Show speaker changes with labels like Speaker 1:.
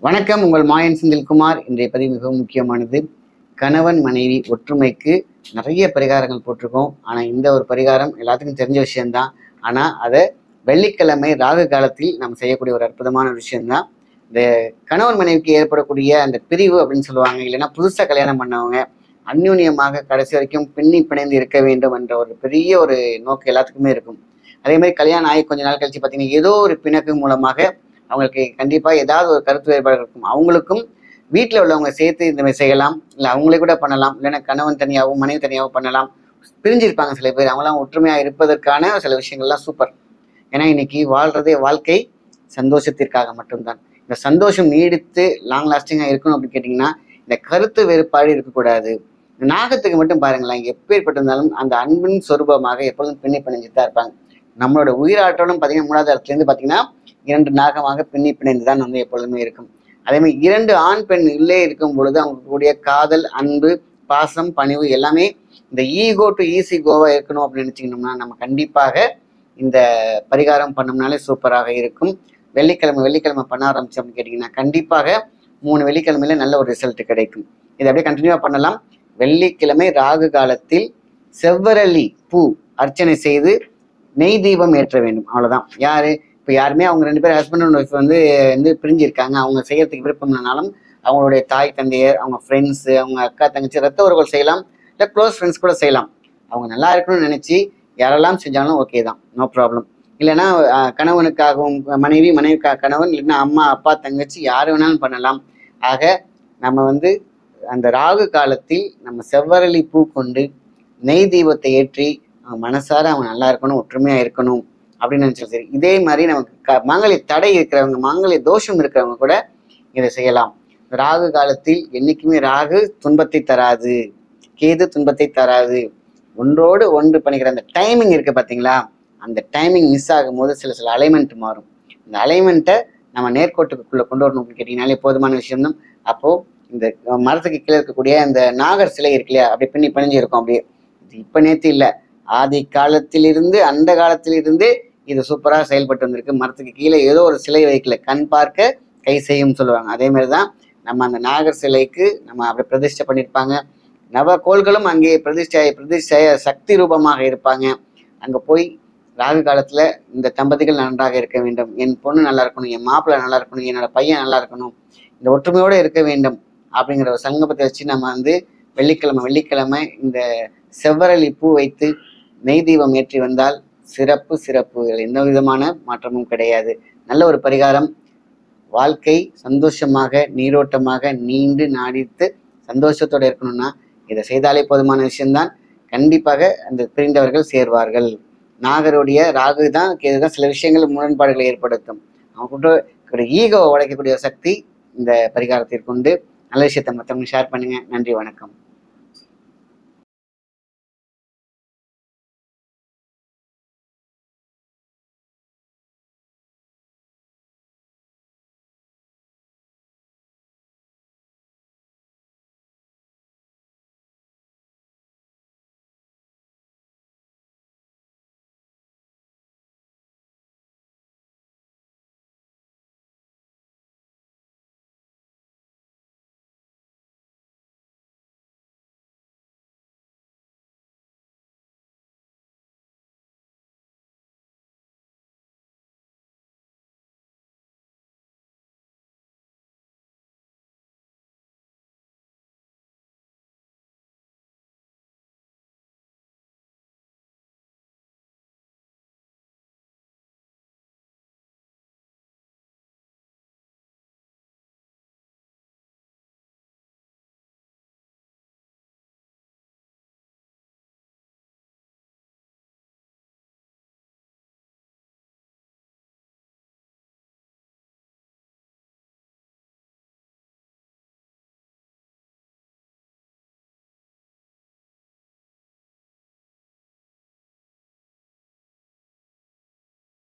Speaker 1: வணக்கம் உங்கள் மாயன் செந்தில்குமார் இன்றைய பதிவு மிகவும் முக்கியமானது கணவன் மனைவி ஒற்றுமைக்கு நிறைய பரிகாரங்கள் போட்டிருக்கோம் ஆனால் இந்த ஒரு பரிகாரம் எல்லாத்துக்கும் தெரிஞ்ச விஷயம்தான் ஆனால் அதை வெள்ளிக்கிழமை ராகு காலத்தில் நம்ம செய்யக்கூடிய ஒரு அற்புதமான விஷயம்தான் இந்த கணவன் மனைவிக்கு ஏற்படக்கூடிய அந்த பிரிவு அப்படின்னு சொல்லுவாங்க இல்லைன்னா புதுசாக கல்யாணம் பண்ணவங்க அந்யூன்யமாக கடைசி வரைக்கும் பின்னி பிணைந்து இருக்க வேண்டும் என்ற ஒரு பெரிய ஒரு நோக்கு எல்லாத்துக்குமே இருக்கும் அதே மாதிரி கல்யாணம் ஆகி கொஞ்ச நாள் கழிச்சு பார்த்தீங்கன்னா ஏதோ ஒரு பிணக்கு மூலமாக அவங்களுக்கு கண்டிப்பாக ஏதாவது ஒரு கருத்து வேறுபாடு இருக்கும் அவங்களுக்கும் வீட்டில் உள்ளவங்க சேர்த்து இந்த மாதிரி செய்யலாம் இல்லை அவங்களே கூட பண்ணலாம் இல்லைன்னா கணவன் தனியாகவும் மனைவி தனியாகவும் பண்ணலாம் பிரிஞ்சிருப்பாங்க சில பேர் அவங்களாம் ஒற்றுமையாக இருப்பதற்கான சில விஷயங்கள்லாம் சூப்பர் ஏன்னா இன்னைக்கு வாழ்றதே வாழ்க்கை சந்தோஷத்திற்காக மட்டும்தான் இந்த சந்தோஷம் நீடித்து லாங் லாஸ்டிங்காக இருக்கணும் அப்படின்னு கேட்டிங்கன்னா இந்த கருத்து வேறுபாடு இருக்கக்கூடாது இந்த நாகத்துக்கு மட்டும் பாருங்களேன் எப்பேற்பட்டிருந்தாலும் அந்த அன்பின் சொரூபமாக எப்பொழுதும் பின்னி பிணைஞ்சிட்டு தான் இருப்பாங்க நம்மளோட உயிராற்றலும் பார்த்தீங்கன்னா மூணாவது இடத்துலேருந்து பார்த்தீங்கன்னா இரண்டு நாகமாக பின்னி பிணைந்து தான் வந்து எப்பொழுதுமே இருக்கும் அதே மாதிரி இரண்டு ஆண் பெண் உள்ளே இருக்கும் பொழுது அவங்க கூடிய காதல் அன்பு பாசம் பணிவு எல்லாமே இந்த ஈகோ டு ஈஸி கோவா இருக்கணும் அப்படின்னு நினச்சிக்கணும்னா நம்ம கண்டிப்பாக இந்த பரிகாரம் பண்ணோம்னாலே சூப்பராக இருக்கும் வெள்ளிக்கிழமை வெள்ளிக்கிழமை பண்ண ஆரம்பிச்சோம் அப்படின்னு கேட்டிங்கன்னா கண்டிப்பாக மூணு வெள்ளிக்கிழமையில நல்ல ஒரு ரிசல்ட் கிடைக்கும் இதை அப்படியே கண்டினியூவாக பண்ணலாம் வெள்ளிக்கிழமை ராகு காலத்தில் செவ்வரளி பூ அர்ச்சனை செய்து நெய் தீபம் ஏற்ற வேண்டும் அவ்வளவுதான் யாரு இப்போ யாருமே அவங்க ரெண்டு பேரும் ஹஸ்பண்ட் அண்ட் ஒய்ஃப் வந்து வந்து பிரிஞ்சிருக்காங்க அவங்க செய்யறதுக்கு விருப்பம் இல்லைனாலும் அவங்களுடைய தாய் தந்தையர் அவங்க ஃப்ரெண்ட்ஸு அவங்க அக்கா தங்கச்சி ரத்த உறவுகள் செய்யலாம் இல்லை க்ளோஸ் ஃப்ரெண்ட்ஸ் கூட செய்யலாம் அவங்க நல்லா இருக்கணும்னு நினச்சி யாரெல்லாம் செஞ்சாலும் ஓகே தான் நோ ப்ராப்ளம் இல்லைன்னா அஹ், கணவனுக்காகவும் மனைவி மனைவிக்காக கணவன் இல்லைன்னா அம்மா அப்பா தங்கச்சி யார் வேணாலும் பண்ணலாம் ஆக நம்ம வந்து அந்த ராகு காலத்தில் நம்ம செவ்வரளி பூ கொண்டு நெய் தீபத்தை ஏற்றி அவங்க மனசார அவங்க நல்லா இருக்கணும் ஒற்றுமையா இருக்கணும் அப்படின்னு நினைச்சாலும் சரி இதே மாதிரி நமக்கு க மாங்கல்ய தடை இருக்கிறவங்க மாங்கல்ய தோஷம் இருக்கிறவங்க கூட இதை செய்யலாம் ராகு காலத்தில் என்னைக்குமே ராகு துன்பத்தை தராது கேது துன்பத்தை தராது ஒன்றோடு ஒன்று பண்ணிக்கிற அந்த டைமிங் இருக்கு பாத்தீங்களா அந்த டைமிங் மிஸ் ஆகும்போது சில சில அலைன்மெண்ட் மாறும் இந்த அலைன்மெண்ட்டை நம்ம நேர்கோட்டுக்குள்ள கொண்டு வரணும் அப்படின்னு கேட்டீங்கனாலே போதுமான விஷயம் அப்போ இந்த மரத்துக்கு கீழே இருக்கக்கூடிய இந்த நாகர் சிலை இருக்கு இல்லையா அப்படி பின்னி பிணைஞ்சு இருக்கும் அப்படியே இது இப்ப நேத்து இல்ல ஆதி காலத்திலிருந்து அந்த காலத்திலிருந்து இது சூப்பரா செயல்பட்டு வந்திருக்கு மரத்துக்கு கீழே ஏதோ ஒரு சிலை வைக்கல கண் பார்க்க கை செய்யும் சொல்லுவாங்க அதே மாதிரி தான் நம்ம அந்த நாகர் சிலைக்கு நம்ம அப்படி பிரதிஷ்டை பண்ணியிருப்பாங்க நவ கோள்களும் அங்கே பிரதிஷ்டை பிரதிஷ்டை சக்தி ரூபமாக இருப்பாங்க அங்க போய் ராகு காலத்துல இந்த தம்பதிகள் நன்றாக இருக்க வேண்டும் என் பொண்ணு நல்லா இருக்கணும் என் மாப்பிள்ளை நல்லா இருக்கணும் என்னோட பையன் நல்லா இருக்கணும் இந்த ஒற்றுமையோட இருக்க வேண்டும் அப்படிங்கிற ஒரு சங்கமத்தை வச்சு நம்ம வந்து வெள்ளிக்கிழமை வெள்ளிக்கிழமை இந்த செவ்வரளி பூ வைத்து நெய் தீபம் ஏற்றி வந்தால் சிறப்பு சிறப்பு இதுல எந்த விதமான மாற்றமும் கிடையாது நல்ல ஒரு பரிகாரம் வாழ்க்கை சந்தோஷமாக நீரோட்டமாக நீண்டு நாடித்து சந்தோஷத்தோட இருக்கணும்னா இதை செய்தாலே போதுமான விஷயம்தான் கண்டிப்பாக அந்த பிரிந்தவர்கள் சேர்வார்கள் நாகருடைய ராகு தான் கேது தான் சில விஷயங்கள் முரண்பாடுகளை ஏற்படுத்தும் அவங்க கூட ஈகோவை உடைக்கக்கூடிய சக்தி இந்த பரிகாரத்திற்கு உண்டு நல்ல விஷயத்தை மற்றவங்க ஷேர் பண்ணுங்க நன்றி வணக்கம்